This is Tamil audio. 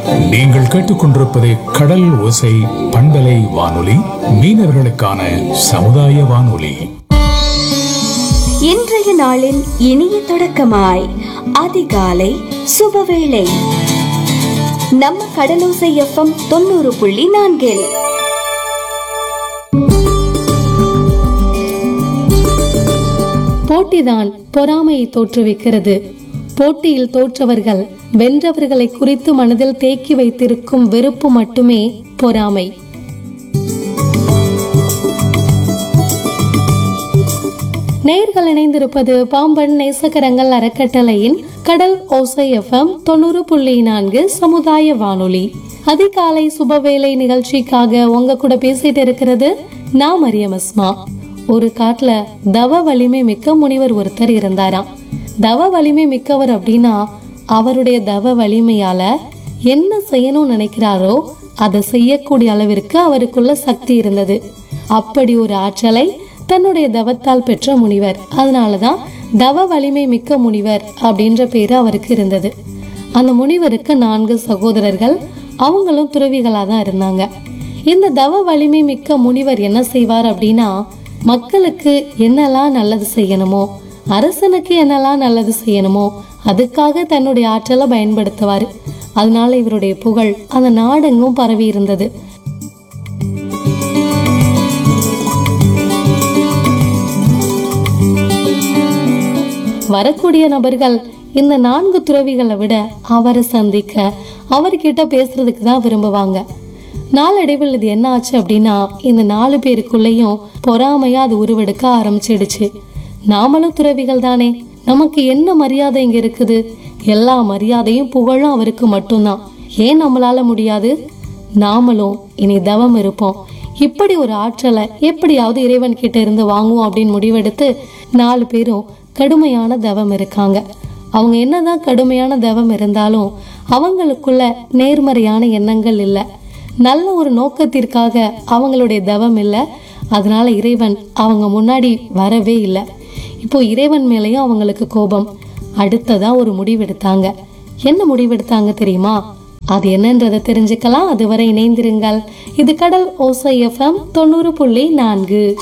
நீங்கள் கேட்டுக்கொண்டிருப்பது கடல் ஓசை பண்பலை வானொலி மீனவர்களுக்கான சமுதாய வானொலி இன்றைய நாளின் இனிய தொடக்கமாய் அதிகாலை சுபவேளை நம்ம கடலோசை எஃப்எம் தொண்ணூறு புள்ளி நான்கில் போட்டிதான் பொறாமையை தோற்றுவிக்கிறது போட்டியில் தோற்றவர்கள் வென்றவர்களை குறித்து மனதில் தேக்கி வைத்திருக்கும் வெறுப்பு மட்டுமே பொறாமை நேர்கள் இணைந்திருப்பது பாம்பன் நேசகரங்கள் அறக்கட்டளையின் கடல் ஓசை எஃப்எம் தொண்ணூறு புள்ளி நான்கு சமுதாய வானொலி அதிகாலை சுபவேளை நிகழ்ச்சிக்காக உங்க கூட பேசிட்டு இருக்கிறது நான் மரியம் அஸ்மா ஒரு காட்டுல தவ வலிமை மிக்க முனிவர் ஒருத்தர் இருந்தாராம் தவ வலிமை மிக்கவர் அப்படின்னா அவருடைய தவ வலிமையால என்ன செய்யணும்னு நினைக்கிறாரோ அதை செய்யக்கூடிய அளவிற்கு அவருக்குள்ள சக்தி இருந்தது அப்படி ஒரு ஆற்றலை தன்னுடைய தவத்தால் பெற்ற முனிவர் அதனாலதான் தவ வலிமை மிக்க முனிவர் அப்படின்ற பேரு அவருக்கு இருந்தது அந்த முனிவருக்கு நான்கு சகோதரர்கள் அவங்களும் துறவிகளா தான் இருந்தாங்க இந்த தவ வலிமை மிக்க முனிவர் என்ன செய்வார் அப்படின்னா மக்களுக்கு என்னெல்லாம் நல்லது செய்யணுமோ அரசனுக்கு என்னெல்லாம் நல்லது செய்யணுமோ அதுக்காக தன்னுடைய ஆற்றலை பயன்படுத்துவார் அதனால இவருடைய புகழ் அந்த நாடெங்கும் பரவி இருந்தது வரக்கூடிய நபர்கள் இந்த நான்கு துறவிகளை விட அவரை சந்திக்க அவர்கிட்ட பேசுறதுக்கு தான் விரும்புவாங்க நாளடைவில் இது என்ன ஆச்சு அப்படின்னா இந்த நாலு பேருக்குள்ளேயும் பொறாமையா அது உருவெடுக்க ஆரம்பிச்சிடுச்சு நாமளும் துறவிகள் தானே நமக்கு என்ன மரியாதை இங்க இருக்குது எல்லா மரியாதையும் புகழும் அவருக்கு மட்டும்தான் ஏன் நம்மளால முடியாது நாமளும் இனி தவம் இருப்போம் இப்படி ஒரு ஆற்றலை எப்படியாவது இறைவன் கிட்ட இருந்து வாங்குவோம் அப்படின்னு முடிவெடுத்து நாலு பேரும் கடுமையான தவம் இருக்காங்க அவங்க என்னதான் கடுமையான தவம் இருந்தாலும் அவங்களுக்குள்ள நேர்மறையான எண்ணங்கள் இல்லை நல்ல ஒரு நோக்கத்திற்காக அவங்களுடைய தவம் இல்லை அதனால இறைவன் அவங்க முன்னாடி வரவே இல்லை இப்போ இறைவன் மேலேயும் அவங்களுக்கு கோபம் அடுத்ததா ஒரு முடிவெடுத்தாங்க என்ன முடிவெடுத்தாங்க தெரியுமா அது என்னன்றதை தெரிஞ்சுக்கலாம் அதுவரை இணைந்திருங்கள் இது கடல் ஓசை எஃப்எம் தொண்ணூறு புள்ளி நான்கு